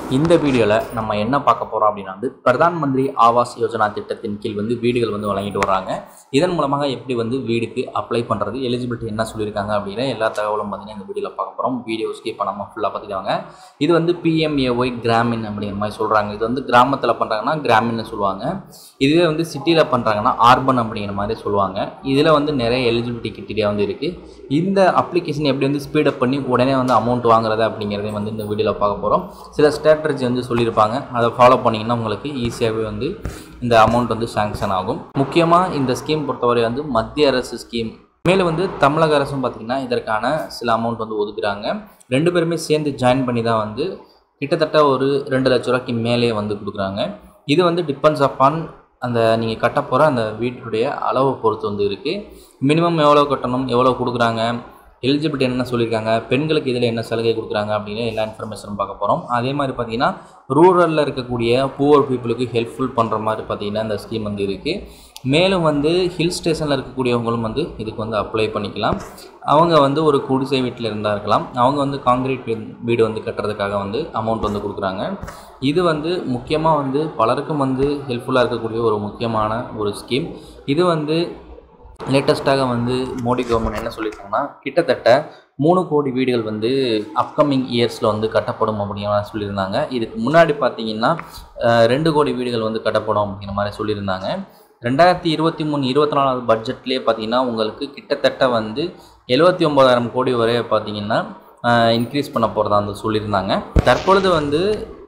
இந்த வீடியோவில் நம்ம என்ன பார்க்க போகிறோம் அப்படின்னா வந்து பிரதான் மந்திரி ஆவாஸ் யோஜனா திட்டத்தின் கீழ் வந்து வீடுகள் வந்து வழங்கிட்டு வராங்க இதன் மூலமாக எப்படி வந்து வீடுக்கு அப்ளை பண்ணுறது எலிஜிபிலிட்டி என்ன சொல்லியிருக்காங்க அப்படிங்கிற எல்லா தகவலும் பார்த்தீங்கன்னா இந்த வீடியோவில் பார்க்க போகிறோம் வீடியோ ஸ்கிப் பண்ணாமல் ஃபுல்லாக பார்த்துக்காங்க இது வந்து பிஎம்ஏஒய் கிராமின் அப்படிங்கிற மாதிரி சொல்கிறாங்க இது வந்து கிராமத்தில் பண்ணுறாங்கன்னா கிராமின்னு சொல்லுவாங்க இதுவே வந்து சிட்டியில் பண்ணுறாங்கன்னா ஆர்பன் அப்படிங்கிற மாதிரி சொல்லுவாங்க இதில் வந்து நிறைய எலிஜிபிலிட்டி கிட்டே வந்து இருக்குது இந்த அப்ளிகேஷன் எப்படி வந்து ஸ்பீடப் பண்ணி உடனே வந்து அமௌண்ட் வாங்குறது அப்படிங்கிறதையும் வந்து இந்த வீடியோவில் பார்க்க போகிறோம் சில ஸ்ட்ராட்டஜி வந்து சொல்லியிருப்பாங்க அதை ஃபாலோ பண்ணிங்கன்னா உங்களுக்கு ஈஸியாகவே வந்து இந்த அமௌண்ட் வந்து சாங்ஷன் ஆகும் முக்கியமாக இந்த ஸ்கீம் பொறுத்தவரை வந்து மத்திய அரசு ஸ்கீம் மேலும் வந்து தமிழக அரசும் பார்த்திங்கன்னா இதற்கான சில அமௌண்ட் வந்து ஒதுக்குறாங்க ரெண்டு பேருமே சேர்ந்து ஜாயின் பண்ணி தான் வந்து கிட்டத்தட்ட ஒரு ரெண்டு லட்ச ரூபாய்க்கு மேலே வந்து கொடுக்குறாங்க இது வந்து டிபெண்ட்ஸ் அப்பான் அந்த நீங்கள் கட்ட போகிற அந்த வீட்டுடைய அளவை பொறுத்து வந்து இருக்குது மினிமம் எவ்வளோ கட்டணும் எவ்வளோ கொடுக்குறாங்க எலிஜிபிலிட்டி என்ன சொல்லியிருக்காங்க பெண்களுக்கு இதில் என்ன சலுகை கொடுக்குறாங்க அப்படின்னு எல்லா இன்ஃபர்மேஷனும் பார்க்க போகிறோம் அதே மாதிரி பார்த்தீங்கன்னா ரூரலில் இருக்கக்கூடிய புவர் பீப்புளுக்கு ஹெல்ப்ஃபுல் பண்ணுற மாதிரி பார்த்தீங்கன்னா இந்த ஸ்கீம் வந்து இருக்குது மேலும் வந்து ஹில் ஸ்டேஷனில் இருக்கக்கூடியவங்களும் வந்து இதுக்கு வந்து அப்ளை பண்ணிக்கலாம் அவங்க வந்து ஒரு குடிசை வீட்டில் இருந்தால் இருக்கலாம் அவங்க வந்து காங்கிரீட் வீடு வந்து கட்டுறதுக்காக வந்து அமௌண்ட் வந்து கொடுக்குறாங்க இது வந்து முக்கியமாக வந்து பலருக்கும் வந்து ஹெல்ப்ஃபுல்லாக இருக்கக்கூடிய ஒரு முக்கியமான ஒரு ஸ்கீம் இது வந்து லேட்டஸ்ட்டாக வந்து மோடி கவர்மெண்ட் என்ன சொல்லியிருக்காங்கன்னா கிட்டத்தட்ட மூணு கோடி வீடுகள் வந்து அப்கமிங் இயர்ஸில் வந்து கட்டப்படும் அப்படிங்கிற மாதிரி சொல்லியிருந்தாங்க இதுக்கு முன்னாடி பார்த்தீங்கன்னா அஹ், ரெண்டு கோடி வீடுகள் வந்து கட்டப்படும் அப்படிங்கிற மாதிரி சொல்லியிருந்தாங்க ரெண்டாயிரத்தி இருபத்தி மூணு இருபத்தி நாலாவது பட்ஜெட்லேயே பார்த்தீங்கன்னா உங்களுக்கு கிட்டத்தட்ட வந்து எழுபத்தி ஒம்பதாயிரம் கோடி வரை பார்த்தீங்கன்னா இன்க்ரீஸ் பண்ண போகிறதா வந்து சொல்லியிருந்தாங்க தற்பொழுது வந்து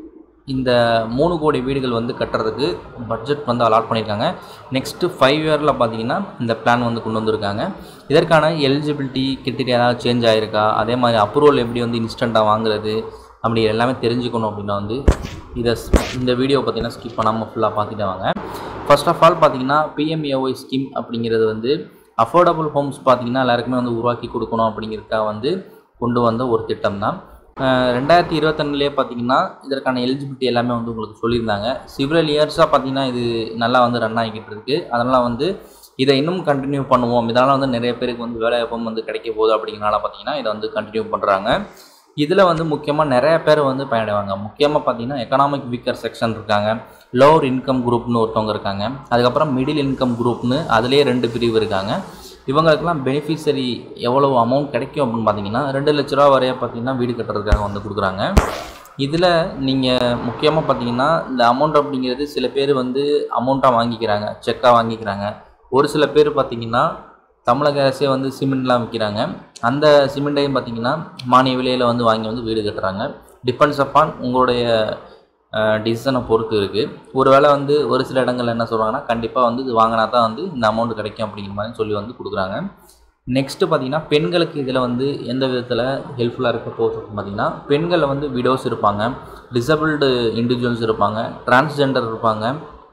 இந்த மூணு கோடி வீடுகள் வந்து கட்டுறதுக்கு பட்ஜெட் வந்து அலாட் பண்ணியிருக்காங்க நெக்ஸ்ட்டு ஃபைவ் இயரில் பார்த்தீங்கன்னா இந்த பிளான் வந்து கொண்டு வந்திருக்காங்க இதற்கான எலிஜிபிலிட்டி கிரிட்டீரியா ஏதாவது சேஞ்ச் ஆகிருக்கா அதே மாதிரி அப்ரூவல் எப்படி வந்து இன்ஸ்டண்ட்டாக வாங்குறது அப்படி எல்லாமே தெரிஞ்சுக்கணும் அப்படின்னா வந்து இதை ஸ்- இந்த வீடியோ பார்த்தீங்கன்னா ஸ்கிப் பண்ணாமல் ஃபுல்லாக பார்த்துட்டு வாங்க ஃபர்ஸ்ட் ஆஃப் ஆல் பார்த்தீங்கன்னா பிஎம்ஏஒய் ஸ்கீம் அப்படிங்கிறது வந்து அஃபோர்டபுள் ஹோம்ஸ் பார்த்தீங்கன்னா எல்லாருக்குமே வந்து உருவாக்கி கொடுக்கணும் அப்படிங்கிறதுக்காக வந்து கொண்டு வந்த ஒரு திட்டம் தான் ரெண்டாயிரத்தி இருபத்தொன்னுலேயே பார்த்தீங்கன்னா இதற்கான எலிஜிபிலிட்டி எல்லாமே வந்து உங்களுக்கு சொல்லியிருந்தாங்க சிவரல் இயர்ஸாக பார்த்தீங்கன்னா இது நல்லா வந்து ரன் ஆகிக்கிட்டு இருக்கு அதனால் வந்து இதை இன்னும் கண்டினியூ பண்ணுவோம் இதனால் வந்து நிறைய பேருக்கு வந்து வேலைவாய்ப்பும் வந்து கிடைக்க போகுது அப்படிங்கிறனால பார்த்தீங்கன்னா இதை வந்து கண்டினியூ பண்ணுறாங்க இதில் வந்து முக்கியமாக நிறைய பேர் வந்து பயனடைவாங்க முக்கியமாக பார்த்தீங்கன்னா எக்கனாமிக் வீக்கர் செக்ஷன் இருக்காங்க லோவர் இன்கம் குரூப்னு ஒருத்தவங்க இருக்காங்க அதுக்கப்புறம் மிடில் இன்கம் குரூப்னு அதுலேயே ரெண்டு பிரிவு இருக்காங்க இவங்களுக்கெல்லாம் பெனிஃபிஷரி எவ்வளவு அமௌண்ட் கிடைக்கும் அப்படின்னு பார்த்தீங்கன்னா ரெண்டு லட்ச ரூபா வரைய பார்த்தீங்கன்னா வீடு கட்டுறதுக்காக வந்து கொடுக்குறாங்க இதில் நீங்கள் முக்கியமாக பார்த்தீங்கன்னா இந்த அமௌண்ட் அப்படிங்கிறது சில பேர் வந்து அமௌண்ட்டாக வாங்கிக்கிறாங்க செக்காக வாங்கிக்கிறாங்க ஒரு சில பேர் பார்த்தீங்கன்னா தமிழக அரசே வந்து சிமெண்ட்லாம் விற்கிறாங்க அந்த சிமெண்ட்டையும் பார்த்தீங்கன்னா மானிய விலையில் வந்து வாங்கி வந்து வீடு கட்டுறாங்க டிபெண்ட்ஸ் அப்பான் உங்களுடைய டிசிஷனை பொறுத்து இருக்குது ஒருவேளை வந்து ஒரு சில இடங்கள்ல என்ன சொல்கிறாங்கன்னா கண்டிப்பாக வந்து இது வாங்கினா தான் வந்து இந்த அமௌண்ட் கிடைக்கும் அப்படிங்கிற மாதிரி சொல்லி வந்து கொடுக்குறாங்க நெக்ஸ்ட்டு பார்த்தீங்கன்னா பெண்களுக்கு இதில் வந்து எந்த விதத்தில் ஹெல்ப்ஃபுல்லாக இருக்க போகுது அப்படின்னு பார்த்தீங்கன்னா பெண்களில் வந்து விடோஸ் இருப்பாங்க டிசபிள்டு இண்டிவிஜுவல்ஸ் இருப்பாங்க டிரான்ஸ்ஜெண்டர் இருப்பாங்க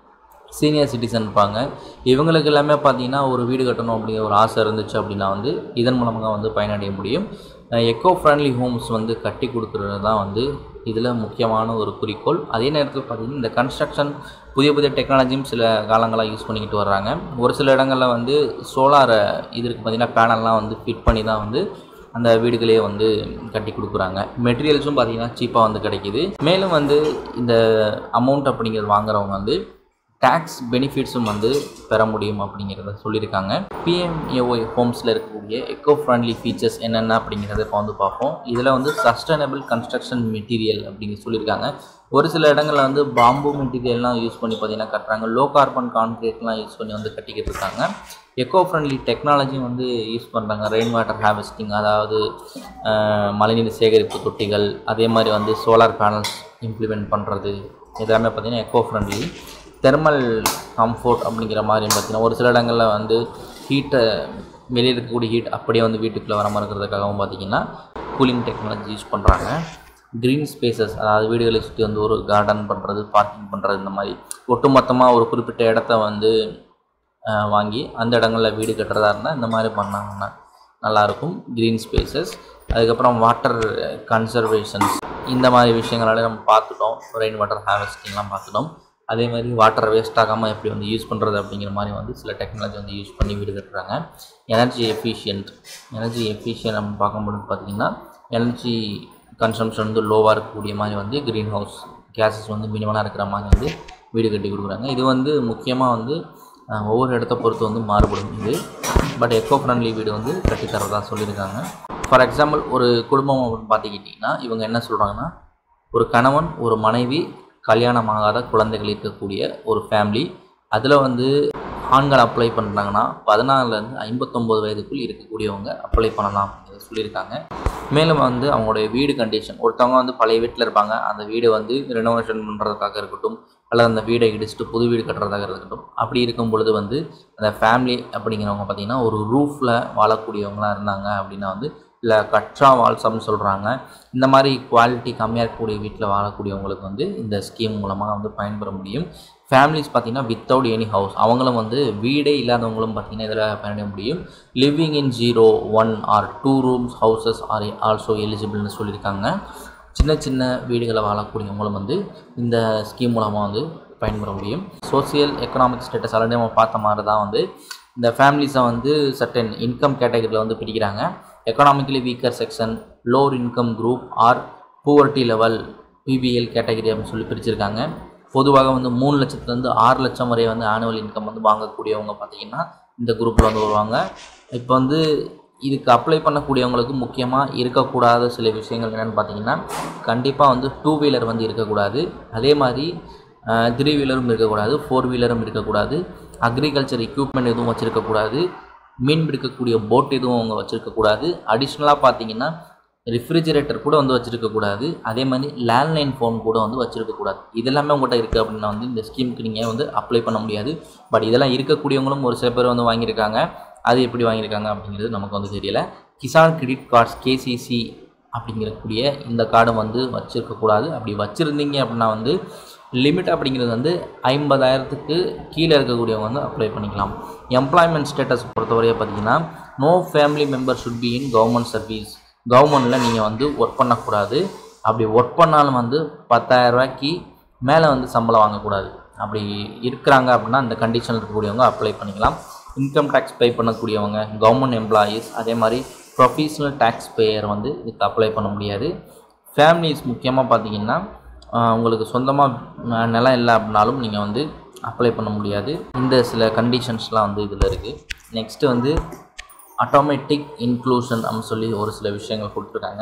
சீனியர் சிட்டிசன் இருப்பாங்க இவங்களுக்கு எல்லாமே பார்த்தீங்கன்னா ஒரு வீடு கட்டணும் அப்படிங்கிற ஒரு ஆசை இருந்துச்சு அப்படின்னா வந்து இதன் மூலமாக வந்து பயனடைய முடியும் எக்கோ ஃப்ரெண்ட்லி ஹோம்ஸ் வந்து கட்டி கொடுக்குறது தான் வந்து இதில் முக்கியமான ஒரு குறிக்கோள் அதே நேரத்தில் பார்த்தீங்கன்னா இந்த கன்ஸ்ட்ரக்ஷன் புதிய புதிய டெக்னாலஜியும் சில காலங்களாக யூஸ் பண்ணிக்கிட்டு வர்றாங்க ஒரு சில இடங்களில் வந்து சோலார் இதற்கு பார்த்தீங்கன்னா பேனல்லாம் வந்து ஃபிட் பண்ணி தான் வந்து அந்த வீடுகளே வந்து கட்டி கொடுக்குறாங்க மெட்டீரியல்ஸும் பார்த்தீங்கன்னா சீப்பாக வந்து கிடைக்கிது மேலும் வந்து இந்த அமௌண்ட் அப்படிங்கிறது வாங்குறவங்க வந்து டேக்ஸ் பெனிஃபிட்ஸும் வந்து பெற முடியும் அப்படிங்கிறத சொல்லியிருக்காங்க பிஎம்ஏஒய் ஹோம்ஸில் இருக்கக்கூடிய எக்கோ ஃப்ரெண்ட்லி ஃபீச்சர்ஸ் என்னென்ன அப்படிங்கிறத இப்போ வந்து பார்ப்போம் இதில் வந்து சஸ்டைனபிள் கன்ஸ்ட்ரக்ஷன் மெட்டீரியல் அப்படின்னு சொல்லியிருக்காங்க ஒரு சில இடங்களில் வந்து பாம்பு மெட்டீரியல்லாம் யூஸ் பண்ணி பார்த்தீங்கன்னா கட்டுறாங்க லோ கார்பன் கான்கிரீட்லாம் யூஸ் பண்ணி வந்து கட்டிக்கிட்டு இருக்காங்க எக்கோ ஃப்ரெண்ட்லி டெக்னாலஜி வந்து யூஸ் பண்ணுறாங்க ரெயின் வாட்டர் ஹார்வெஸ்டிங் அதாவது அஹ், மழைநீர் சேகரிப்பு தொட்டிகள் அதே மாதிரி வந்து சோலார் பேனல்ஸ் இம்ப்ளிமெண்ட் பண்ணுறது எல்லாமே பார்த்திங்கன்னா எக்கோ ஃப்ரெண்ட்லி தெர்மல் கம்ஃபோர்ட் அப்படிங்கிற மாதிரி பார்த்தீங்கன்னா ஒரு சில இடங்களில் வந்து ஹீட்டை வெளியே இருக்கக்கூடிய ஹீட் அப்படியே வந்து வீட்டுக்குள்ளே வராமல் இருக்கிறதுக்காகவும் பார்த்தீங்கன்னா கூலிங் டெக்னாலஜி யூஸ் பண்ணுறாங்க க்ரீன் ஸ்பேசஸ் அதாவது வீடுகளை சுற்றி வந்து ஒரு கார்டன் பண்ணுறது பார்க்கிங் பண்ணுறது இந்த மாதிரி ஒட்டுமொத்தமாக ஒரு குறிப்பிட்ட இடத்த வந்து அஹ், வாங்கி அந்த இடங்களில் வீடு கட்டுறதா இருந்தால் இந்த மாதிரி பண்ணாங்கன்னா நல்லாயிருக்கும் க்ரீன் ஸ்பேசஸ் அதுக்கப்புறம் வாட்டர் கன்சர்வேஷன்ஸ் இந்த மாதிரி விஷயங்களால நம்ம பார்த்துட்டோம் ரெயின் வாட்டர் ஹார்வெஸ்டிங்லாம் பார்த்துட்டோம் அதே மாதிரி வாட்டர் வேஸ்ட் ஆகாமல் எப்படி வந்து யூஸ் பண்ணுறது அப்படிங்கிற மாதிரி வந்து சில டெக்னாலஜி வந்து யூஸ் பண்ணி வீடு கட்டுறாங்க எனர்ஜி எஃபிஷியன்ட் எனர்ஜி எஃபிஷியன்ட் அப்படின்னு பார்க்கும்போது பார்த்தீங்கன்னா எனர்ஜி கன்சம்ஷன் வந்து லோவாக இருக்கக்கூடிய மாதிரி வந்து க்ரீன் ஹவுஸ் கேஸஸ் வந்து மினிமலாக இருக்கிற மாதிரி வந்து வீடு கட்டி கொடுக்குறாங்க இது வந்து முக்கியமாக வந்து அஹ், ஒவ்வொரு இடத்த பொறுத்து வந்து மாறுபடும் இது பட் எக்கோ ஃப்ரெண்ட்லி வீடு வந்து கட்டித்தரதா சொல்லியிருக்காங்க ஃபார் எக்ஸாம்பிள் ஒரு குடும்பம் அப்படின்னு பார்த்துக்கிட்டிங்கன்னா இவங்க என்ன சொல்கிறாங்கன்னா ஒரு கணவன் ஒரு மனைவி கல்யாணமாகாத குழந்தைகள் இருக்கக்கூடிய ஒரு ஃபேமிலி அதில் வந்து ஆண்கள் அப்ளை பண்ணுறாங்கன்னா பதினாறுலேருந்து ஐம்பத்தொம்போது வயதுக்குள் இருக்கக்கூடியவங்க அப்ளை பண்ணலாம் அப்படிங்கிறத சொல்லியிருக்காங்க மேலும் வந்து அவங்களுடைய வீடு கண்டிஷன் ஒருத்தவங்க வந்து பழைய வீட்டில் இருப்பாங்க அந்த வீடு வந்து ரெனோவேஷன் பண்ணுறதுக்காக இருக்கட்டும் அல்லது அந்த வீடை இடிச்சுட்டு புது வீடு கட்டுறதாக இருக்கட்டும் அப்படி இருக்கும் பொழுது வந்து அந்த ஃபேமிலி அப்படிங்கிறவங்க பார்த்திங்கன்னா ஒரு ரூஃபில் வாழக்கூடியவங்களாக இருந்தாங்க அப்படின்னா வந்து இல்லை கற்றா வால்சம்னு சொல்கிறாங்க இந்த மாதிரி குவாலிட்டி கம்மியாக இருக்கக்கூடிய வீட்டில் வாழக்கூடியவங்களுக்கு வந்து இந்த ஸ்கீம் மூலமாக வந்து பயன்பெற முடியும் ஃபேமிலிஸ் பார்த்திங்கன்னா வித்தவுட் எனி ஹவுஸ் அவங்களும் வந்து வீடே இல்லாதவங்களும் பார்த்திங்கன்னா இதில் பயணிட முடியும் living in zero one or two rooms houses are also எலிஜிபிள்னு சொல்லியிருக்காங்க சின்ன சின்ன வீடுகளை வாழக்கூடியவங்களும் வந்து இந்த ஸ்கீம் மூலமாக வந்து பயன்பெற முடியும் சோசியல் எக்கனாமிக் ஸ்டேட்டஸ் ஆல்ரெடி நம்ம பார்த்த மாதிரி தான் வந்து இந்த ஃபேமிலிஸை வந்து சர்டன் இன்கம் கேட்டகரியில் வந்து பிரிக்கிறாங்க economically weaker section lower income group or poverty level BPL category அப்படின்னு சொல்லி பிரிச்சிருக்காங்க பொதுவாக வந்து மூணு லட்சத்துலேருந்து ஆறு லட்சம் வரை வந்து ஆனுவல் இன்கம் வந்து வாங்கக்கூடியவங்க பார்த்திங்கன்னா இந்த குரூப்பில் வந்து வருவாங்க இப்போ வந்து இதுக்கு அப்ளை பண்ணக்கூடியவங்களுக்கு முக்கியமாக இருக்கக்கூடாத சில விஷயங்கள் என்னென்னு பார்த்தீங்கன்னா கண்டிப்பாக வந்து டூ வீலர் வந்து இருக்கக்கூடாது அதே மாதிரி த்ரீ வீலரும் இருக்கக்கூடாது ஃபோர் வீலரும் இருக்கக்கூடாது அக்ரிகல்ச்சர் எக்யூப்மெண்ட் எதுவும் வச்சுருக்கக்கூடாது மீன் பிடிக்கக்கூடிய போட் எதுவும் அவங்க வச்சுருக்கக்கூடாது அடிஷ்னலாக பார்த்தீங்கன்னா ரெஃப்ரிஜிரேட்டர் கூட வந்து வச்சுருக்கக்கூடாது அதே மாதிரி லேண்ட்லைன் ஃபோன் கூட வந்து வச்சுருக்கக்கூடாது இதெல்லாமே உங்கள்கிட்ட இருக்குது அப்படின்னா வந்து இந்த ஸ்கீமுக்கு நீங்கள் வந்து அப்ளை பண்ண முடியாது பட் இதெல்லாம் இருக்கக்கூடியவங்களும் ஒரு சில பேர் வந்து வாங்கியிருக்காங்க அது எப்படி வாங்கியிருக்காங்க அப்படிங்கிறது நமக்கு வந்து தெரியல கிசான் கிரெடிட் கார்ட்ஸ் கேசிசி அப்படிங்கிறக்கூடிய இந்த கார்டு வந்து வச்சுருக்கக்கூடாது அப்படி வச்சுருந்தீங்க அப்படின்னா வந்து லிமிட் அப்படிங்கிறது வந்து ஐம்பதாயிரத்துக்கு கீழே இருக்கக்கூடியவங்க வந்து அப்ளை பண்ணிக்கலாம் எம்ப்ளாய்மெண்ட் ஸ்டேட்டஸ் பொறுத்தவரையை பார்த்தீங்கன்னா no family member should be in government service கவர்மெண்ட்டில் நீங்கள் வந்து ஒர்க் பண்ணக்கூடாது அப்படி ஒர்க் பண்ணாலும் வந்து பத்தாயிரம் ரூபாய்க்கு மேலே வந்து சம்பளம் வாங்கக்கூடாது அப்படி இருக்கிறாங்க அப்படின்னா இந்த கண்டிஷனில் இருக்கக்கூடியவங்க அப்ளை பண்ணிக்கலாம் இன்கம் டேக்ஸ் பே பண்ணக்கூடியவங்க கவர்மெண்ட் எம்ப்ளாயீஸ் அதே மாதிரி ப்ரொஃபஷனல் டேக்ஸ் பேயர் வந்து இதுக்கு அப்ளை பண்ண முடியாது ஃபேமிலிஸ் முக்கியமாக பார்த்தீங்கன்னா ஆஹ், உங்களுக்கு சொந்தமாக நிலம் இல்லை அப்படின்னாலும் நீங்கள் வந்து அப்ளை பண்ண முடியாது இந்த சில கண்டிஷன்ஸ்லாம் வந்து இதில் இருக்குது நெக்ஸ்ட்டு வந்து ஆட்டோமேட்டிக் இன்க்ளூஷன் அப்படின்னு சொல்லி ஒரு சில விஷயங்கள் கொடுத்துருக்காங்க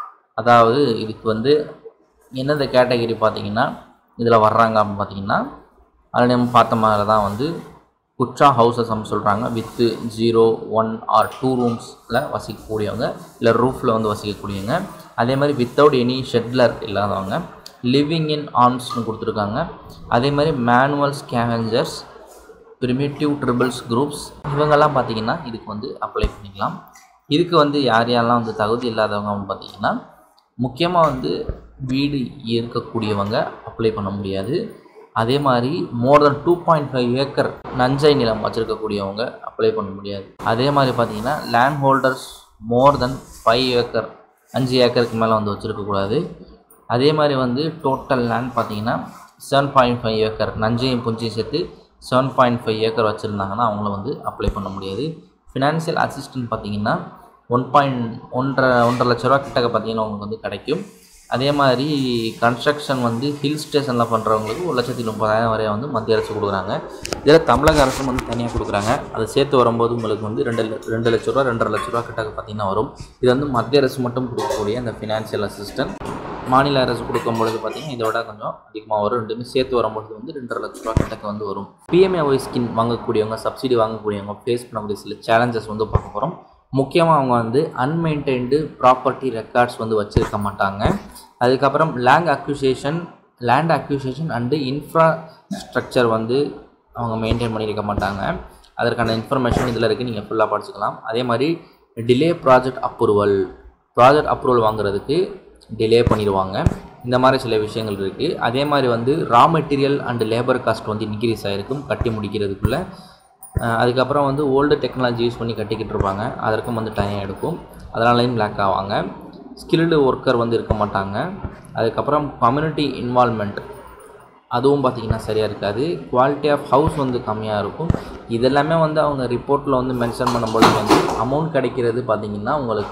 அதாவது இதுக்கு வந்து எந்தெந்த கேட்டகரி பார்த்தீங்கன்னா இதில் வர்றாங்க அப்படின்னு பார்த்தீங்கன்னா அதில் நம்ம பார்த்த மாதிரி தான் வந்து குற்றா ஹவுசஸ் அப்படின்னு சொல்கிறாங்க with zero one or two ரூம்ஸில் வசிக்கக்கூடியவங்க இல்லை ரூஃபில் வந்து வசிக்கக்கூடியவங்க அதே மாதிரி வித்தவுட் எனி ஷெட்லர் இல்லாதவங்க லிவிங் இன் ஆர்ம்ஸ்னு கொடுத்துருக்காங்க அதே மாதிரி manual scavengers primitive tribals groups இவங்கெல்லாம் பார்த்தீங்கன்னா இதுக்கு வந்து அப்ளை பண்ணிக்கலாம் இதுக்கு வந்து யார் யாரெல்லாம் வந்து தகுதி இல்லாதவங்க அப்படின்னு பார்த்தீங்கன்னா முக்கியமாக வந்து வீடு இருக்கக்கூடியவங்க அப்ளை பண்ண முடியாது அதே மாதிரி more than two point five acre நஞ்சை நிலம் வச்சுருக்கக்கூடியவங்க அப்ளை பண்ண முடியாது அதே மாதிரி பார்த்தீங்கன்னா land holders more than five acre அஞ்சு ஏக்கருக்கு மேலே வந்து வச்சுருக்கக்கூடாது அதே மாதிரி வந்து டோட்டல் லேண்ட் பார்த்தீங்கன்னா செவன் பாயிண்ட் ஃபைவ் ஏக்கர் நஞ்சையும் புஞ்சையும் சேர்த்து செவன் பாயிண்ட் ஃபைவ் ஏக்கர் வச்சுருந்தாங்கன்னா அவங்கள வந்து அப்ளை பண்ண முடியாது ஃபினான்ஷியல் அசிஸ்டன்ட் பார்த்தீங்கன்னா ஒன் பாயிண்ட் ஒன்றரை ஒன்றரை லட்ச ரூபா கிட்டக்க பார்த்தீங்கன்னா உங்களுக்கு வந்து கிடைக்கும் அதே மாதிரி கன்ஸ்ட்ரக்ஷன் வந்து ஹில் ஸ்டேஷனில் பண்ணுறவங்களுக்கு ஒரு லட்சத்தி முப்பதாயிரம் வரை வந்து மத்திய அரசு கொடுக்குறாங்க இதில் தமிழக அரசும் வந்து தனியாக கொடுக்குறாங்க அதை சேர்த்து வரும்போது உங்களுக்கு வந்து ரெண்டு ல- ரெண்டு லட்ச ரூபா ரெண்டரை லட்ச ரூபா கிட்டக்க பார்த்தீங்கன்னா வரும் இது வந்து மத்திய அரசு மட்டும் கொடுக்கக்கூடிய அந்த ஃபினான்ஷியல் அசிஸ்டன்ட் மாநில அரசு கொடுக்கும் பொழுது பார்த்தீங்கன்னா இதோட கொஞ்சம் அதிகமாக வரும் ரெண்டுமே சேர்த்து வரும்பொழுது வந்து ரெண்டரை லட்ச ரூபா கிட்டக்க வந்து வரும் பிஎம்ஏஒய் ஸ்கின் வாங்கக்கூடியவங்க சப்சிடி வாங்கக்கூடியவங்க ஃபேஸ் பண்ணக்கூடிய சில சேலஞ்சஸ் வந்து பார்க்க போகிறோம் முக்கியமாக அவங்க வந்து அன்மெயின்டைன்டு ப்ராப்பர்ட்டி ரெக்கார்ட்ஸ் வந்து வச்சுருக்க மாட்டாங்க அதுக்கப்புறம் land acquisition land acquisition and infrastructure வந்து அவங்க மெயின்டைன் பண்ணியிருக்க மாட்டாங்க அதற்கான இன்ஃபர்மேஷன் இதில் இருக்குது நீங்கள் ஃபுல்லாக படிச்சுக்கலாம் அதே மாதிரி delay project approval project approval வாங்குறதுக்கு டிலே பண்ணிடுவாங்க இந்த மாதிரி சில விஷயங்கள் இருக்குது அதே மாதிரி வந்து raw material and labour cost வந்து இன்க்ரீஸ் ஆகிருக்கும் கட்டி முடிக்கிறதுக்குள்ளே அஹ் அதுக்கப்புறம் வந்து ஓல்டு டெக்னாலஜி யூஸ் பண்ணி கட்டிக்கிட்டு இருப்பாங்க அதற்கும் வந்து டைம் எடுக்கும் அதனாலையும் லேக் ஆவாங்க ஸ்கில்டு ஒர்க்கர் வந்து இருக்க மாட்டாங்க அதுக்கப்புறம் கம்யூனிட்டி இன்வால்மெண்ட் அதுவும் பார்த்திங்கன்னா சரியாக இருக்காது குவாலிட்டி ஆஃப் ஹவுஸ் வந்து கம்மியாக இருக்கும் இதெல்லாமே வந்து அவங்க ரிப்போர்ட்டில் வந்து மென்ஷன் பண்ணும்போது வந்து அமௌண்ட் கிடைக்கிறது பார்த்திங்கன்னா உங்களுக்கு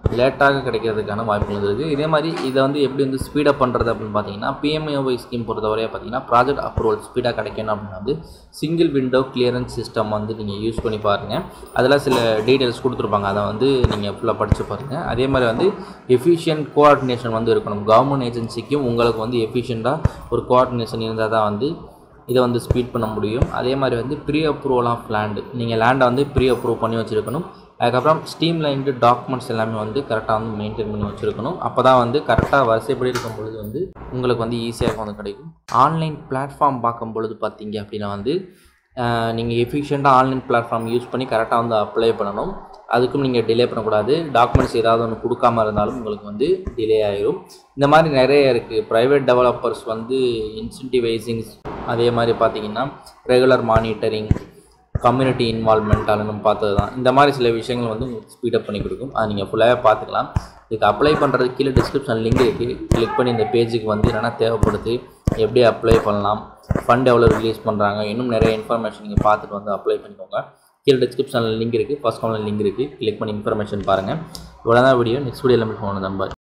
லேட்டாக கிடைக்கிறதுக்கான வாய்ப்புகள் இருக்குது இதே மாதிரி இதை வந்து எப்படி வந்து ஸ்பீடப் பண்ணுறது அப்படின்னு பார்த்தீங்கன்னா பிஎம்ஏஒய் ஸ்கீம் பொறுத்தவரையாக பார்த்தீங்கன்னா ப்ராஜெக்ட் அப்ரூவல் ஸ்பீடாக கிடைக்கணும் அப்படின்னா வந்து சிங்கிள் விண்டோ கிளியரன்ஸ் சிஸ்டம் வந்து நீங்கள் யூஸ் பண்ணி பாருங்கள் அதில் சில டீட்டெயில்ஸ் கொடுத்துருப்பாங்க அதை வந்து நீங்கள் ஃபுல்லாக படித்து பாருங்கள் அதே மாதிரி வந்து எஃபிஷியன்ட் கோஆர்டினேஷன் வந்து இருக்கணும் கவர்மெண்ட் ஏஜென்சிக்கும் உங்களுக்கு வந்து எஃபிஷியண்ட்டாக ஒரு கோஆர்டினேஷன் இருந்தால் தான் வந்து இதை வந்து ஸ்பீட் பண்ண முடியும் அதே மாதிரி வந்து ப்ரீ அப்ரூவல் ஆஃப் லேண்டு நீங்கள் லேண்டை வந்து ப்ரீ அப்ரூவ் பண்ணி வச்சுருக்கணும் அதுக்கப்புறம் ஸ்டீம் லைன்டு டாக்குமெண்ட்ஸ் எல்லாமே வந்து கரெக்டாக வந்து மெயின்டைன் பண்ணி வச்சுருக்கணும் அப்போ தான் வந்து கரெக்டாக வரிசைப்படி இருக்கும் பொழுது வந்து உங்களுக்கு வந்து ஈஸியாக வந்து கிடைக்கும் ஆன்லைன் பிளாட்ஃபார்ம் பார்க்கும் பொழுது பார்த்தீங்க அப்படின்னா வந்து நீங்கள் எஃபிஷியண்ட்டாக ஆன்லைன் பிளாட்ஃபார்ம் யூஸ் பண்ணி கரெக்டாக வந்து அப்ளை பண்ணணும் அதுக்கும் நீங்கள் டிலே பண்ணக்கூடாது டாக்குமெண்ட்ஸ் ஏதாவது ஒன்று கொடுக்காம இருந்தாலும் உங்களுக்கு வந்து டிலே ஆயிரும் இந்த மாதிரி நிறைய இருக்குது ப்ரைவேட் டெவலப்பர்ஸ் வந்து இன்சென்டிவைசிங்ஸ் அதே மாதிரி பார்த்தீங்கன்னா ரெகுலர் மானிட்டரிங் கம்யூனிட்டி இன்வால்மெண்ட் நம்ம பார்த்தது தான் இந்த மாதிரி சில விஷயங்கள் வந்து உங்களுக்கு ஸ்பீடப் பண்ணி கொடுக்கும் அதை நீங்கள் ஃபுல்லாகவே பார்த்துக்கலாம் இதுக்கு அப்ளை பண்ணுறது கீழே டிஸ்கிரிப்ஷன் லிங்க் இருக்குது கிளிக் பண்ணி இந்த பேஜுக்கு வந்து என்னென்னா தேவைப்படுது எப்படி அப்ளை பண்ணலாம் ஃபண்ட் எவ்வளோ ரிலீஸ் பண்ணுறாங்க இன்னும் நிறைய இன்ஃபர்மேஷன் நீங்கள் பார்த்துட்டு வந்து அப்ளை பண்ணிக்கோங்க கீழே டிஸ்கிரிப்ஷனில் லிங்க் இருக்குது ஃபஸ்ட் கவுண்டில் லிங்க் இருக்குது கிளிக் பண்ணி இன்ஃபர்மேஷன் பாருங்கள் இவ்வளோ தான் வீடியோ நெக்ஸ்ட் வீடியோவில் மீட் பண்ணணும் நம்பர்